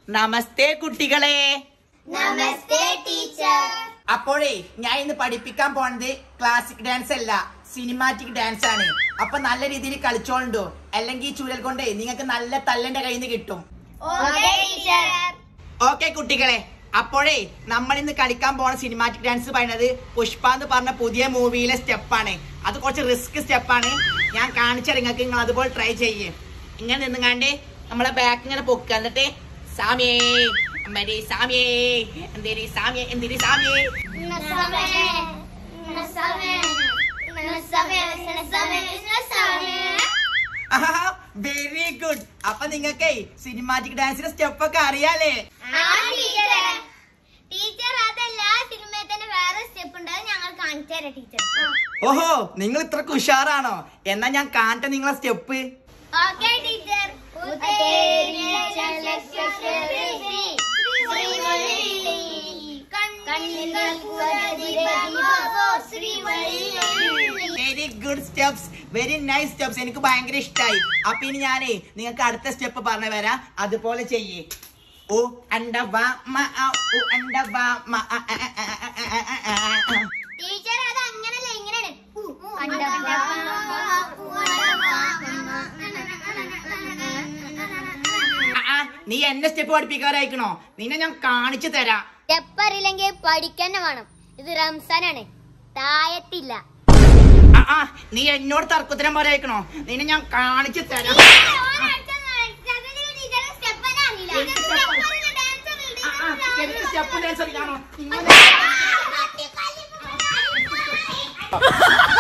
നമസ്തേ കുട്ടികളെ നമസ്തേ ടീച്ചർ അപ്പോഴേ ഞാൻ ഇന്ന് പഠിപ്പിക്കാൻ പോണത് ക്ലാസിക് ഡാൻസ് അല്ല സിനിമാറ്റിക് ഡാൻസ് ആണ് അപ്പൊ നല്ല രീതിയിൽ കളിച്ചോണ്ടോ അല്ലെങ്കിൽ ഈ ചൂരൽ കൊണ്ടേ നിങ്ങൾക്ക് നല്ല തല്ലന്റെ കയ്യിൽ നിന്ന് കിട്ടും ഓക്കേ ടീച്ചർ ഓക്കെ കുട്ടികളെ അപ്പോഴേ നമ്മൾ ഇന്ന് കളിക്കാൻ പോണ സിനിമാറ്റിക് ഡാൻസ് പറയുന്നത് പുഷ്പ എന്ന് പറഞ്ഞ പുതിയ മൂവിയിലെ സ്റ്റെപ്പാണ് അത് കുറച്ച് റിസ്ക് സ്റ്റെപ്പാണ് ഞാൻ കാണിച്ചാൽ നിങ്ങൾക്ക് നിങ്ങൾ അതുപോലെ ട്രൈ ചെയ്യേ ഇങ്ങനെ നിന്നുകാണ്ട് നമ്മളെ ബാക്ക് ഇങ്ങനെ പൊക്കുക എന്നിട്ട് സാമിയേ അമ്മേരി സാമിയേ എന്തേരി സാമിയേ എന്തേരി സാമിയേ നസമേ നസമേ നസമേ നസമേ നസമേ വെരി ഗുഡ് അപ്പൊ നിങ്ങൾക്കേ സിനിമാറ്റിക് ഡാൻസിന്റെ സ്റ്റെപ്പ് ഒക്കെ അറിയാലേ ആ ടീച്ചറെ ടീച്ചർ അതല്ല സിനിമയിൽ തന്നെ വേറെ സ്റ്റെപ്പ് ഉണ്ട് അത് ഞങ്ങൾ കാണിച്ചു തരാം ടീച്ചർ ഓഹോ നിങ്ങൾ ഇത്ര ഉഷാറാണോ എന്നാ ഞാൻ കാണട്ടെ നിങ്ങളെ step okay teacher very good steps very nice steps എനിക്ക് ഭയങ്കര ഇഷ്ടമായി അപ്പൊ ഇനി ഞാനേ നിങ്ങൾക്ക് അടുത്ത സ്റ്റെപ്പ് പറഞ്ഞു തരാം അതുപോലെ ചെയ്യേ ഓ അണ്ട വാ മ ആ, ഓ അണ്ട വാ മ ആ, ആ, ആ, ആ, ആ, ആ, ആ, ആ, ആ. ടീച്ചർ അത് അങ്ങനല്ല ഇങ്ങനെയാണ് ആ, ആ, നീ എന്നെ സ്റ്റെപ്പ് പഠിപ്പിക്കാറായിക്കണോ നിന്നെ ഞാൻ കാണിച്ചു തരാം സ്റ്റെപ്പ് അറിയില്ലെങ്കിൽ പഠിക്കന്നെ വേണം ഇത് റംസാനാണ് തായത്തില്ല ആ, ആ, നീ എന്നോട് തർക്കത്തിനും പറയായിക്കണോ നിന്നെ ഞാൻ കാണിച്ചു തരാം ആ, ആ, എനിക്ക് സ്റ്റെപ്പ് ഡാൻസ് അറിയാമോ ഇങ്ങനെ ആ